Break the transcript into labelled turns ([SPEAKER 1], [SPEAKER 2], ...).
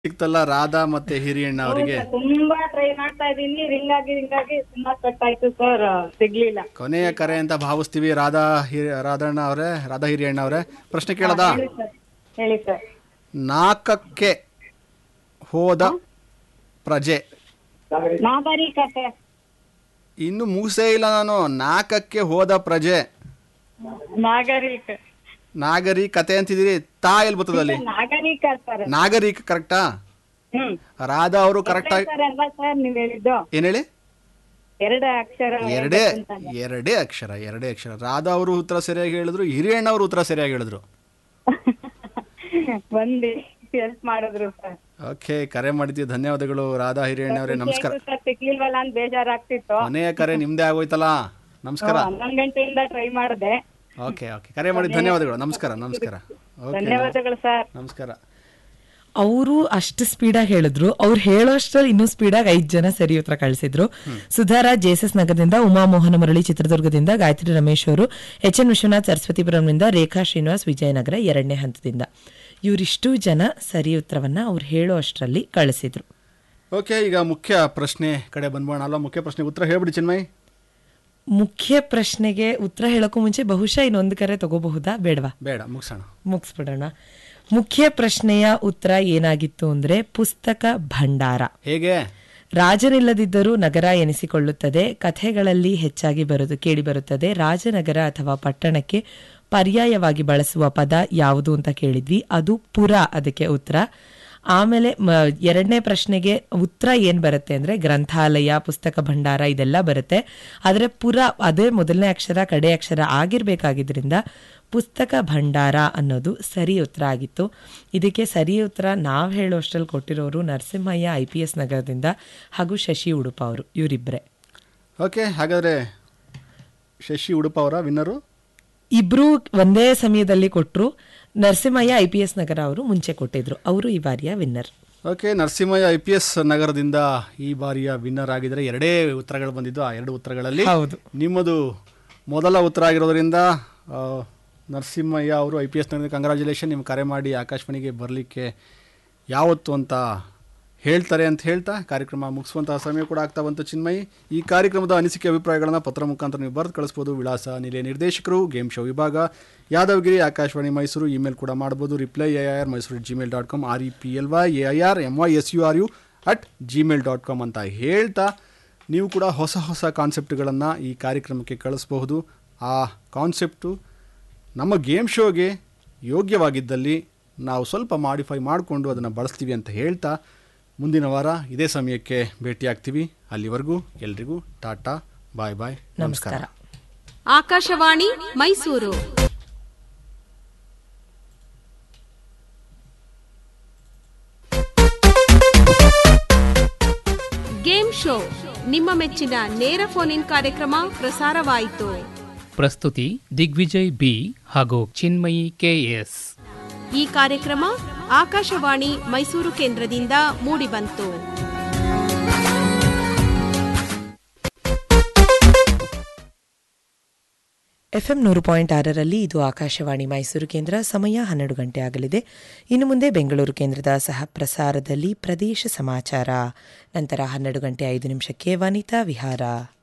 [SPEAKER 1] ಸಿಕ್ತಲ್ಲ ರಾಧಾ ಮತ್ತೆ ಹಿರಿಯಣ್ಣ ಅವರಿಗೆ
[SPEAKER 2] ಹೌದು, ತುಂಬಾ ಟ್ರೈ ಮಾಡ್ತಾ ಇದೀನಿ ರಿಂಗ್ ಆಗಿ ರಿಂಗ್ ಆಗಿ ತುಂಬಾ ಕಟ್ ಆಯ್ತು ಸರ್ ಸಿಗ್ಲಿಲ್ಲ
[SPEAKER 1] ಕೊನೆಯ ಕರೆ ಅಂತ ಭಾವಿಸ್ತೀವಿ ರಾಧಾ ಹಿರಿ ರಾಧಣ್ಣ ಅವರೇ ರಾಧಾ ಹಿರಿಯಣ್ಣ ಅವರೇ ಪ್ರಶ್ನೆ ಕೇಳದ
[SPEAKER 2] ಹೇಳಿ ಸರ್ ಹೇಳಿ ಸರ್
[SPEAKER 1] ನಾಲ್ಕಕ್ಕೆ ಹೋದ ಪ್ರಜೆ
[SPEAKER 2] ನಾಗರಿಕತೆ
[SPEAKER 1] ಇನ್ನು ಮುಗಿಸೇ ಇಲ್ಲ ನಾನು ನಾಲ್ಕಕ್ಕೆ ಹೋದ ಪ್ರಜೆ
[SPEAKER 2] ನಾಗರಿಕ
[SPEAKER 1] ನಾಗರಿಕತೆ ಅಂತಿದ್ದೀರಿ ತಾ ಎಲ್ಲಿ ಬರ್ತದೆ ಅಲ್ಲಿ
[SPEAKER 2] ನಾಗರಿಕ ಸರ್
[SPEAKER 1] ನಾಗರಿಕ ಕರೆಕ್ಟಾ
[SPEAKER 2] ಹ್ಮ್
[SPEAKER 1] ರಾಧಾ ಅವರು ಕರೆಕ್ಟ್ ಆಗಿ
[SPEAKER 2] ಸರ್ ಅಲ್ವಾ ಸರ್ ನೀವ್ ಹೇಳಿದ್ದು
[SPEAKER 1] ಏನ್ ಹೇಳಿ
[SPEAKER 2] ಎರಡು ಅಕ್ಷರ
[SPEAKER 1] ಎರಡೇ ಎರಡೇ ಅಕ್ಷರ ಎರಡೇ ಅಕ್ಷರ ರಾಧಾ ಅವರು ಉತ್ತರ ಸರಿಯಾಗಿ ಹೇಳಿದ್ರು ಹಿರಿಯಣ್ಣ ಅವರು ಉತ್ತರ ಸರಿಯಾಗಿ ಹೇಳಿದ್ರು
[SPEAKER 2] ಬಂದಿ ಹೆಲ್ಪ್ ಮಾಡಿದ್ರು ಸರ್
[SPEAKER 1] ಓಕೆ ಕರೆ ಮಾಡಿದ್ದೀವಿ ಧನ್ಯವಾದಗಳು ರಾಧಾ ಹಿರಿಯಣ್ಣ ಅವರೇ ನಮಸ್ಕಾರ
[SPEAKER 2] ಸರ್ ಸಿಗ್ಲಿಲ್ವಲ್ಲ ಅಂತ ಬೇಜಾರಾಗ್ತಿತ್ತು
[SPEAKER 1] ಕೊನೆಯ ಕರೆ ನಿಮ್ದೇ ಆಗೋಯ್ತಲ್ಲ ನಮಸ್ಕಾರ
[SPEAKER 2] ಹನ್ನೊಂದು ಗಂಟೆಯಿಂದ ಟ್ರೈ ಮಾಡಿದೆ
[SPEAKER 1] ಓಕೆ ಓಕೆ ಕರೆ ಮಾಡಿ ಧನ್ಯವಾದಗಳು ನಮಸ್ಕಾರ ನಮಸ್ಕಾರ ಓಕೆ
[SPEAKER 2] ಧನ್ಯವಾದಗಳು ಸರ್
[SPEAKER 1] ನಮಸ್ಕಾರ
[SPEAKER 3] ಅವರು ಅಷ್ಟು ಸ್ಪೀಡಾಗಿ ಹೇಳಿದ್ರು ಅವ್ರು ಹೇಳೋಷ್ಟ್ರಲ್ಲಿ ಇನ್ನೂ ಸ್ಪೀಡಾಗಿ ಐದ್ ಜನ ಸರಿ ಉತ್ತರ ಕಳಿಸಿದ್ರು ಸುಧಾರಾ ಜೆಎಸ್ಎಸ್ ನಗರದಿಂದ ಉಮಾ ಮೋಹನ ಮುರಳಿ ಚಿತ್ರದುರ್ಗದಿಂದ ಗಾಯತ್ರಿ ರಮೇಶ್ ಅವರು ಎಚ್ ಎನ್ ವಿಶ್ವನಾಥ್ ಸರಸ್ವತಿಪುರಂನಿಂದ ರೇಖಾ ಶ್ರೀನಿವಾಸ್ ವಿಜಯನಗರ ಎರಡನೇ ಹಂತದಿಂದ ಇವರಿಷ್ಟು ಜನ ಸರಿ ಉತ್ತರವನ್ನ ಅವ್ರು ಹೇಳೋ ಅಷ್ಟರಲ್ಲಿ ಕಳಿಸಿದ್ರು
[SPEAKER 1] ಓಕೆ ಈಗ ಮುಖ್ಯ ಪ್ರಶ್ನೆ ಕಡೆ ಬಂದ್ಬೋಣ ಅಲ್ವಾ ಮುಖ್ಯ ಪ್ರಶ್ನೆ ಉತ್ತರ ಹೇಳ್ಬಿಡಿ ಚಿನ್ಮಯ್
[SPEAKER 3] ಮುಖ್ಯ ಪ್ರಶ್ನೆಗೆ ಉತ್ತರ ಹೇಳೋಕ್ಕೂ ಮುಂಚೆ ಬಹುಶಃ ಇನ್ನೊಂದು ಕರೆ ತಗೋಬಹುದಾ ಬೇಡವಾ
[SPEAKER 1] ಬೇಡ ಮುಗಿಸೋಣ
[SPEAKER 3] ಮುಗಿಸ್ಬಿಡೋಣ ಮುಖ್ಯ ಪ್ರಶ್ನೆಯ ಉತ್ತರ ಏನಾಗಿತ್ತು ಅಂದ್ರೆ ಪುಸ್ತಕ ಭಂಡಾರ
[SPEAKER 1] ಹೇಗೆ
[SPEAKER 3] ರಾಜನಿಲ್ಲದಿದ್ದರೂ ನಗರ ಎನಿಸಿಕೊಳ್ಳುತ್ತದೆ ಕಥೆಗಳಲ್ಲಿ ಹೆಚ್ಚಾಗಿ ಬರುವುದು ಕೇಳಿಬರುತ್ತದೆ ರಾಜನಗರ ಅಥವಾ ಪಟ್ಟಣಕ್ಕೆ ಪರ್ಯಾಯವಾಗಿ ಬಳಸುವ ಪದ ಯಾವುದು ಅಂತ ಕೇಳಿದ್ವಿ ಅದು ಪುರ ಅದಕ್ಕೆ ಉತ್ತರ ಆಮೇಲೆ ಮ- ಎರಡನೇ ಪ್ರಶ್ನೆಗೆ ಉತ್ತರ ಏನ್ ಬರುತ್ತೆ ಅಂದ್ರೆ ಗ್ರಂಥಾಲಯ ಪುಸ್ತಕ ಭಂಡಾರ ಇದೆಲ್ಲ ಬರುತ್ತೆ ಆದ್ರೆ ಪುರ ಅದೇ ಮೊದಲನೇ ಅಕ್ಷರ ಕಡೆ ಅಕ್ಷರ ಆಗಿರ್ಬೇಕಾಗಿದ್ರಿಂದ ಪುಸ್ತಕ ಭಂಡಾರ ಅನ್ನೋದು ಸರಿ ಉತ್ತರ ಆಗಿತ್ತು ಇದಕ್ಕೆ ಸರಿ ಉತ್ತರ ನಾವು ಹೇಳೋಷ್ಟರಲ್ಲಿ ಕೊಟ್ಟಿರೋರು ನರಸಿಂಹಯ್ಯ ಐ ಪಿ ಎಸ್ ನಗರದಿಂದ ಹಾಗೂ ಶಶಿ ಉಡುಪ ಅವರು ಇವರಿಬ್ಬರೇ
[SPEAKER 1] ಓಕೆ ಹಾಗಾದ್ರೆ ಶಶಿ ಉಡುಪ ಅವರ ವಿನ್ನರು
[SPEAKER 3] ಇಬ್ರು ಒಂದೇ ಸಮಯದಲ್ಲಿ ಕೊಟ್ಟರು Narasimhaiah I P S Nagar ಅವರು ಮುಂಚೆ ಕೊಟ್ಟಿದ್ರು ಅವರು ಈ ಬಾರಿಯ winner
[SPEAKER 1] okay Narasimhaiah I P S ನಗರದಿಂದ ಈ ಬಾರಿಯ ವಿನ್ನರ್ ಆಗಿದ್ರೆ ಎರಡೇ ಉತ್ತರಗಳು ಬಂದಿದ್ದು ಆ ಎರಡು ಉತ್ತರಗಳಲ್ಲಿ
[SPEAKER 3] ಹೌದು
[SPEAKER 1] ನಿಮ್ಮದು ಮೊದಲ ಉತ್ತರ ಆಗಿರೋದ್ರಿಂದ ಆ, ನರಸಿಂಹಯ್ಯ ಅವರು ಐ ಪಿ ಎಸ್ ನಗರದಿಂದ ಕಂಗ್ರ್ಯಾಚುಲೇಷನ್ ನಿಮ್ಮ ಕರೆ ಮಾಡಿ ಆಕಾಶವಾಣಿಗೆ ಬರಲಿಕ್ಕೆ ಯಾವತ್ತು ಅಂತ ಹೇಳ್ತಾರೆ ಅಂತ ಹೇಳ್ತಾ ಕಾರ್ಯಕ್ರಮ ಮುಗಿಸುವಂತಹ ಸಮಯ ಕೂಡ ಆಗ್ತಾ ಬಂತು ಚಿನ್ಮಯಿ ಈ ಕಾರ್ಯಕ್ರಮದ ಅನಿಸಿಕೆ ಅಭಿಪ್ರಾಯಗಳನ್ನು ಪತ್ರ ಮುಖಾಂತರ ನೀವು ಬರೆದು ಕಳಿಸ್ಬೋದು ವಿಳಾಸ ನಿಲಯ ನಿರ್ದೇಶಕರು ಗೇಮ್ ಶೋ ವಿಭಾಗ ಯಾದವಗಿರಿ ಆಕಾಶವಾಣಿ ಮೈಸೂರು ಇಮೇಲ್ ಕೂಡ ಮಾಡ್ಬೋದು reply A R Mysuru Gmail dot com R E P L Y A I R M Y S U R U at Gmail dot com ಅಂತ ಹೇಳ್ತಾ ನೀವು ಕೂಡ ಹೊಸ ಹೊಸ ಕಾನ್ಸೆಪ್ಟ್ಗಳನ್ನು ಈ ಕಾರ್ಯಕ್ರಮಕ್ಕೆ ಕಳಿಸಬಹುದು ಆ ಕಾನ್ಸೆಪ್ಟು ನಮ್ಮ ಗೇಮ್ ಶೋಗೆ ಯೋಗ್ಯವಾಗಿದ್ದಲ್ಲಿ ನಾವು ಸ್ವಲ್ಪ ಮಾಡಿಫೈ ಮಾಡಿಕೊಂಡು ಅದನ್ನು ಬಳಸ್ತೀವಿ ಅಂತ ಹೇಳ್ತಾ ಮುಂದಿನ ವಾರ ಇದೇ ಸಮಯಕ್ಕೆ ಭೇಟಿಯಾಗ್ತೀವಿ ಅಲ್ಲಿವರೆಗೂ ಎಲ್ರಿಗೂ ಟಾಟಾ ಬಾಯ್ ಬಾಯ್ ನಮಸ್ಕಾರ
[SPEAKER 3] ನಮಸ್ಕಾರ
[SPEAKER 4] ಆಕಾಶವಾಣಿ ಮೈಸೂರು ಗೇಮ್ ಶೋ ನಿಮ್ಮ ಮೆಚ್ಚಿನ ನೇರ ಫೋನ್ ಇನ್ ಕಾರ್ಯಕ್ರಮ ಪ್ರಸಾರವಾಯಿತು
[SPEAKER 5] ಪ್ರಸ್ತುತಿ ದಿಗ್ವಿಜಯ್ ಬಿ ಹಾಗೂ ಚಿನ್ಮಯಿ ಕೆಎಸ್
[SPEAKER 4] ಈ ಕಾರ್ಯಕ್ರಮ ಆಕಾಶವಾಣಿ ಮೈಸೂರು ಕೇಂದ್ರದಿಂದ ಮೂಡಿಬಂತು
[SPEAKER 3] ಎಫ್ಎಂ ನೂರು ಪಾಯಿಂಟ್ ಆರರಲ್ಲಿ ಇದು ಆಕಾಶವಾಣಿ ಮೈಸೂರು ಕೇಂದ್ರ ಸಮಯ ಹನ್ನೆರಡು ಗಂಟೆ ಆಗಲಿದೆ ಇನ್ನು ಮುಂದೆ ಬೆಂಗಳೂರು ಕೇಂದ್ರದ ಸಹ ಪ್ರಸಾರದಲ್ಲಿ ಪ್ರದೇಶ ಸಮಾಚಾರ ನಂತರ ಹನ್ನೆರಡು ಗಂಟೆ ಐದು ನಿಮಿಷಕ್ಕೆ ವನಿತಾ ವಿಹಾರ